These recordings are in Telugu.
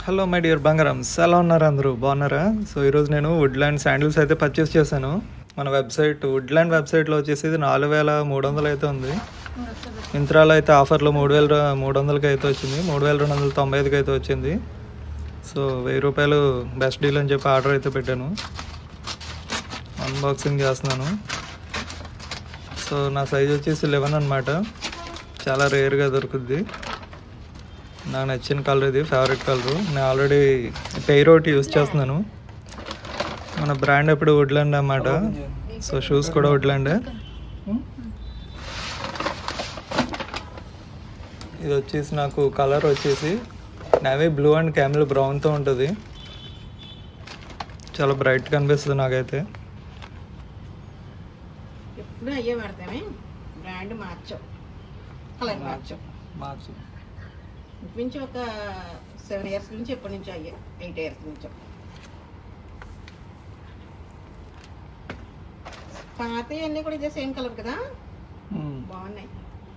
హలో మై డియర్ బంగారమ్స్ ఎలా ఉన్నారు అందరూ బాగున్నారా సో ఈరోజు నేను వుడ్లాండ్ శాండిల్స్ అయితే పర్చేస్ చేశాను మన వెబ్సైట్ వుడ్లాండ్ వెబ్సైట్లో వచ్చేసి ఇది నాలుగు వేల మూడు వందలు అయితే ఉంది మింత్రాలో అయితే ఆఫర్లో మూడు వేల ర- మూడు వందలకి అయితే వచ్చింది మూడు వేల రెండు వందల తొంభై ఐదుకి అయితే వచ్చింది సో వెయ్యి రూపాయలు బెస్ట్ డీల్ అని చెప్పి ఆర్డర్ అయితే పెట్టాను అన్బాక్సింగ్ చేస్తున్నాను సో నా సైజ్ వచ్చేసి లెవెన్ అనమాట చాలా రేర్గా దొరుకుద్ది నాకు నచ్చిన కలర్ ఇది ఫేవరెట్ కలర్ నేను ఆల్రెడీ టైర్ ఒకటి యూస్ చేస్తున్నాను మన బ్రాండ్ ఎప్పుడు వుడ్లాండ్ అన్నమాట సో షూస్ కూడా వుడ్లాండ్ ఇది వచ్చేసి నాకు కలర్ వచ్చేసి నేవీ బ్లూ అండ్ క్యామిల్ బ్రౌన్తో ఉంటుంది చాలా బ్రైట్ కనిపిస్తుంది నాకైతే ఎప్పుడు అయ్యే వాడతామే బ్రాండ్ మార్చాం కలర్ మార్చాం మార్చు నుంచి ఒక సెవెన్ ఇయర్స్ నుంచి ఎప్పటి నుంచి అయ్యే ఎయిట్ ఇయర్స్ నుంచి పాత అన్నీ కూడా ఇదే సేమ్ కలర్ కదా బాగున్నాయి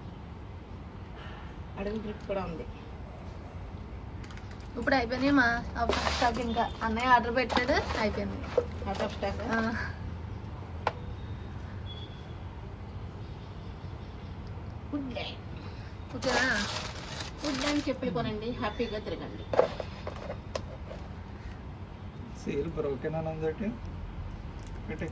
అడుగు గ్రిప్ కూడా ఉంది ఇప్పుడు అయిపోయినాయి మా స్టాక్ ఇంకా అన్నయ్య ఆర్డర్ పెట్టాడు అయిపోయింది అవుట్ ఆఫ్ స్టాక్ ఆ, గుడ్ డే ఓకేనా గుడ్ డే అని చెప్పి కొనండి హ్యాపీగా తిరగండి సీల్ బ్రోకెన్ అని ఉందటి పెట్టి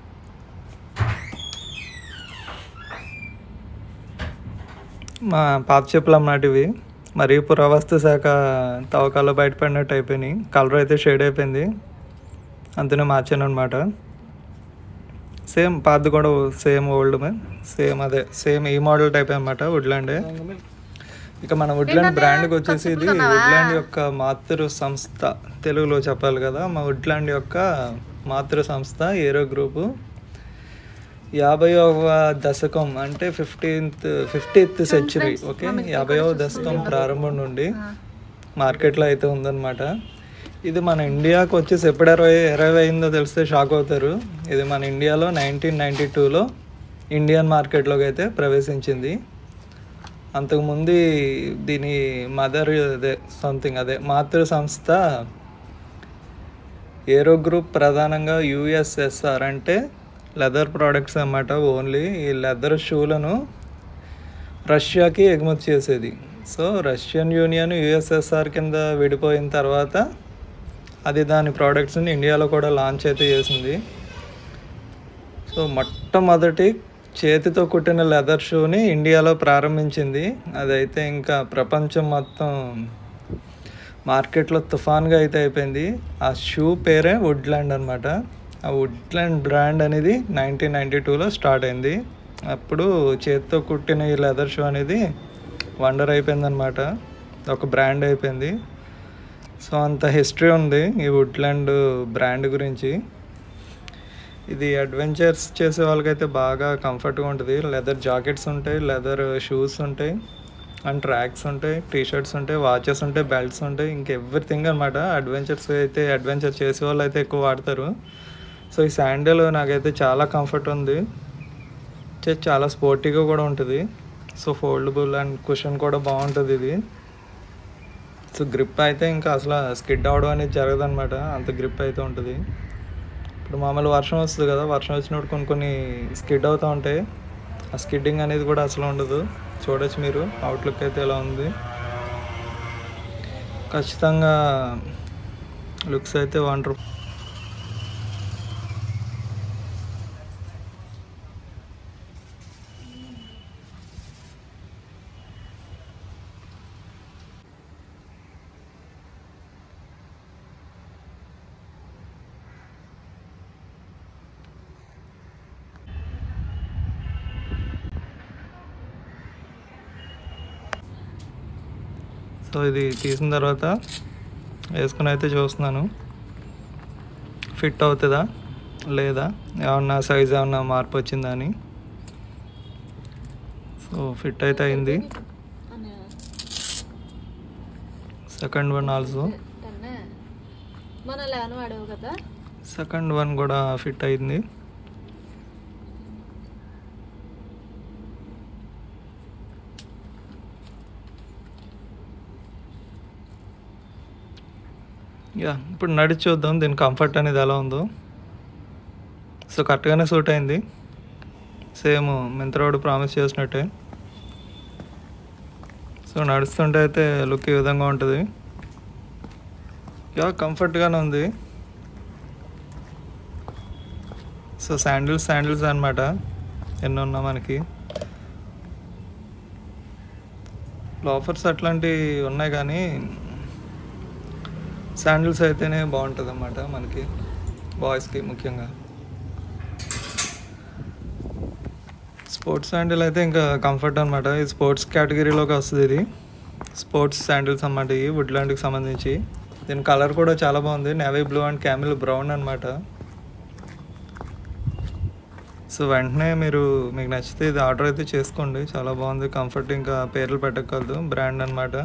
మా పాత చెప్పులు అన్నటివి మరి పురావస్తు శాఖ తవ్వకాల్లో బయటపడినట్టు అయిపోయినాయి కలర్ అయితే షేడ్ అయిపోయింది అంతనే మార్చాను అనమాట సేమ్ పాతది కూడా సేమ్ ఓల్డ్ సేమ్ అదే సేమ్ ఈ మోడల్ టైప్ అనమాట వుడ్లాండే ఇక మన వుడ్లాండ్ బ్రాండ్కి వచ్చేసి ఇది వుడ్లాండ్ యొక్క మాతృ సంస్థ తెలుగులో చెప్పాలి కదా మా వుడ్లాండ్ యొక్క మాతృ సంస్థ ఏరో గ్రూపు యాభైవ దశకం అంటే ఫిఫ్టీన్త్ ఫిఫ్టీన్త్ సెంచురీ ఓకే యాభైవ దశకం ప్రారంభం నుండి మార్కెట్లో అయితే ఉందన్నమాట ఇది మన ఇండియాకి వచ్చేసి ఎప్పుడు ఇరవై ఇరవై అయిందో తెలిస్తే షాక్ అవుతారు ఇది మన ఇండియాలో నైన్టీన్ నైంటీ టూలో ఇండియన్ మార్కెట్లోకి అయితే ప్రవేశించింది అంతకుముందు దీని మదర్ అదే సంథింగ్ అదే మాతృ సంస్థ ఏరో గ్రూప్ ప్రధానంగా యుఎస్ఎస్ఆర్ అంటే లెదర్ ప్రోడక్ట్స్ అన్నమాట ఓన్లీ ఈ లెదర్ షూలను రష్యాకి ఎగుమతి చేసేది సో రష్యన్ యూనియన్ యుఎస్ఎస్ఆర్ కింద విడిపోయిన తర్వాత అది దాని ప్రోడక్ట్స్ని ఇండియాలో కూడా లాంచ్ అయితే చేసింది సో మొట్టమొదటి చేతితో కుట్టిన లెదర్ షూని ఇండియాలో ప్రారంభించింది అదైతే ఇంకా ప్రపంచం మొత్తం మార్కెట్లో తుఫాన్గా అయితే అయిపోయింది ఆ షూ పేరే వుడ్లాండ్ అనమాట ఆ వుడ్లాండ్ బ్రాండ్ అనేది నైన్టీన్ నైంటీ టూలో స్టార్ట్ అయింది అప్పుడు చేతితో కుట్టిన ఈ లెదర్ షూ అనేది వండర్ అయిపోయింది అనమాట ఒక బ్రాండ్ అయిపోయింది సో అంత హిస్టరీ ఉంది ఈ వుడ్లాండ్ బ్రాండ్ గురించి ఇది అడ్వెంచర్స్ చేసే వాళ్ళకైతే బాగా కంఫర్ట్గా ఉంటుంది లెదర్ జాకెట్స్ ఉంటాయి లెదర్ షూస్ ఉంటాయి అండ్ ట్రాక్స్ ఉంటాయి టీ షర్ట్స్ ఉంటాయి వాచెస్ ఉంటాయి బెల్ట్స్ ఉంటాయి ఇంక ఎవ్రీథింగ్ అనమాట అడ్వెంచర్స్ అయితే అడ్వెంచర్ చేసే వాళ్ళు అయితే ఎక్కువ వాడతారు సో ఈ శాండిల్ నాకైతే చాలా కంఫర్ట్ ఉంది చే- చాలా స్పోర్టీగా కూడా ఉంటుంది సో ఫోల్డబుల్ అండ్ కుషన్ కూడా బాగుంటుంది ఇది సో గ్రిప్ అయితే ఇంకా అసలు స్కిడ్ అవడం అనేది జరగదన్నమాట అంత గ్రిప్ అయితే ఉంటుంది ఇప్పుడు మామూలు వర్షం వస్తుంది కదా వర్షం వచ్చినప్పుడు కొన్ని కొన్ని స్కిడ్ అవుతూ ఉంటాయి ఆ స్కిడ్డింగ్ అనేది కూడా అసలు ఉండదు చూడొచ్చు మీరు అవుట్లుక్ అయితే ఎలా ఉంది ఖచ్చితంగా లుక్స్ అయితే వండర్ సో ఇది తీసిన తర్వాత వేసుకుని అయితే చూస్తున్నాను ఫిట్ అవుతుందా లేదా ఏమన్నా సైజ్ ఏమన్నా మార్పు వచ్చిందా అని సో ఫిట్ అయితే అయింది సెకండ్ వన్ ఆల్సో టన్నే. మన లేను వాడేవు కదా సెకండ్ వన్ కూడా ఫిట్ అయింది యా ఇప్పుడు నడిచి చూద్దాం దీని కంఫర్ట్ అనేది ఎలా ఉందో సో కరెక్ట్గానే సూట్ అయింది సేమ్ మింత్రోడు ప్రామిస్ చేసినట్టే సో నడుస్తుంటే అయితే లుక్ ఈ విధంగా ఉంటుంది యా కంఫర్ట్గానే ఉంది సో శాండిల్స్ శాండిల్స్ అనమాట ఎన్ని ఉన్నా మనకి లోఫర్స్ అట్లాంటివి ఉన్నాయి కానీ శాండిల్స్ అయితేనే బాగుంటుంది అన్నమాట మనకి బాయ్స్కి ముఖ్యంగా స్పోర్ట్స్ శాండిల్ అయితే ఇంకా కంఫర్ట్ అనమాట ఇది స్పోర్ట్స్ కేటగిరీలోకి వస్తుంది ఇది స్పోర్ట్స్ శాండిల్స్ అన్నమాట ఇవి వుడ్లాండ్కి సంబంధించి దీని కలర్ కూడా చాలా బాగుంది navy blue and camel brown అనమాట సో వెంటనే మీరు మీకు నచ్చితే ఇది ఆర్డర్ అయితే చేసుకోండి చాలా బాగుంది కంఫర్ట్ ఇంకా పేర్లు పెట్టకూడదు బ్రాండ్ అనమాట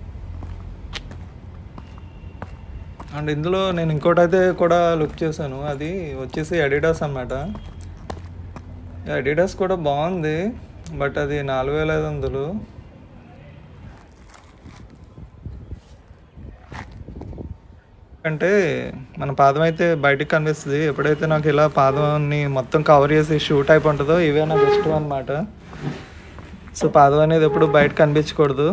అండ్ ఇందులో నేను ఇంకోటి అయితే కూడా లుక్ చేశాను అది వచ్చేసి అడిడాస్ అనమాట అడిడాస్ కూడా బాగుంది బట్ అది నాలుగు వేల ఐదు వందలు అంటే మన పాదం అయితే బయటికి కనిపిస్తుంది ఎప్పుడైతే నాకు ఇలా పాదాన్ని మొత్తం కవర్ చేసి షూ టైప్ ఉంటుందో ఇవే నాకు ఇష్టం అనమాట సో పాదం అనేది ఎప్పుడు బయట కనిపించకూడదు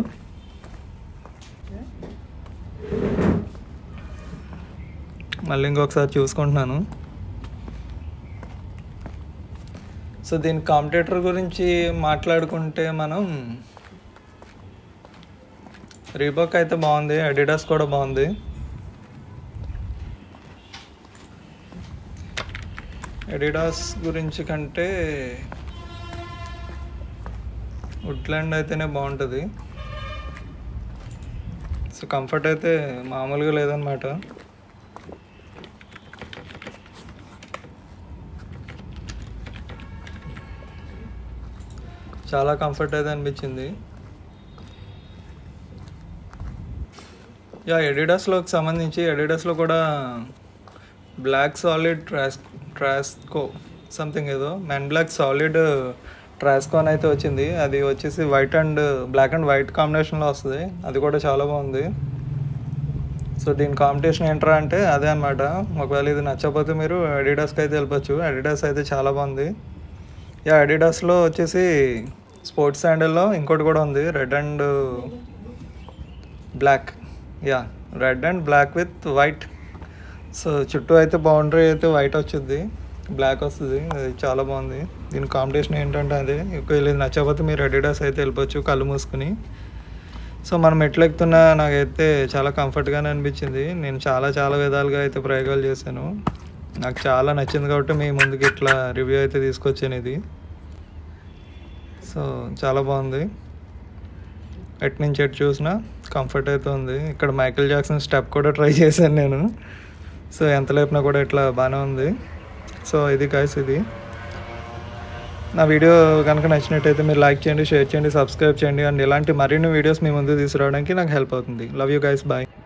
మళ్ళీ ఇంకొకసారి చూసుకుంటున్నాను సో దీని కాంపిటేటర్ గురించి మాట్లాడుకుంటే మనం రీబాక్ అయితే బాగుంది అడిడాస్ కూడా బాగుంది అడిడాస్ గురించి కంటే వుడ్లాండ్ అయితేనే బాగుంటుంది సో కంఫర్ట్ అయితే మామూలుగా లేదనమాట చాలా కంఫర్ట్ అయితే అనిపించింది యా ఎడిడాస్లోకి సంబంధించి ఎడిడాస్లో కూడా బ్లాక్ సాలిడ్ ట్రాస్ ట్రాస్కో సంథింగ్ ఏదో మెన్ బ్లాక్ సాలిడ్ ట్రాస్కో అని అయితే వచ్చింది అది వచ్చేసి white and black and white కాంబినేషన్లో వస్తుంది అది కూడా చాలా బాగుంది సో దీని కాంపిటీషన్ ఏంట్రా అంటే అదే అనమాట ఒకవేళ ఇది నచ్చకపోతే మీరు అడిడాస్కి అయితే వెళ్ళిపోవచ్చు అడిడాస్ అయితే చాలా బాగుంది యా అడిడాస్లో వచ్చేసి స్పోర్ట్స్ శాండల్లో ఇంకోటి కూడా ఉంది red and black ya red and black with white so చుట్టూ అయితే బౌండరీ అయితే వైట్ వచ్చింది బ్లాక్ వస్తుంది అది చాలా బాగుంది దీని కాంపిటీషన్ ఏంటంటే అదే ఒకవేళ ఇది నచ్చకపోతే మీరు అడిడాస్ అయితే వెళ్ళిపోవచ్చు కళ్ళు మూసుకుని సో మనం ఎట్లా ఎక్కుతున్నా నాకైతే చాలా కంఫర్ట్గానే అనిపించింది నేను చాలా చాలా విధాలుగా అయితే ప్రయోగాలు చేశాను నాకు చాలా నచ్చింది కాబట్టి మీ ముందుకి ఇట్లా రివ్యూ అయితే తీసుకొచ్చాను ఇది సో చాలా బాగుంది ఎటు నుంచి ఎటు చూసినా కంఫర్ట్ అయితే ఉంది ఇక్కడ మైకేల్ జాక్సన్ స్టెప్ కూడా ట్రై చేశాను నేను సో ఎంత లేపినా కూడా ఇట్లా బాగానే ఉంది సో ఇది కాయస్ ఇది నా వీడియో కనుక నచ్చినట్టయితే మీరు లైక్ చేయండి షేర్ చేయండి సబ్స్క్రైబ్ చేయండి అండ్ ఇలాంటి మరిన్ని వీడియోస్ మీ ముందు తీసుకురావడానికి నాకు హెల్ప్ అవుతుంది లవ్ యూ గైస్ బాయ్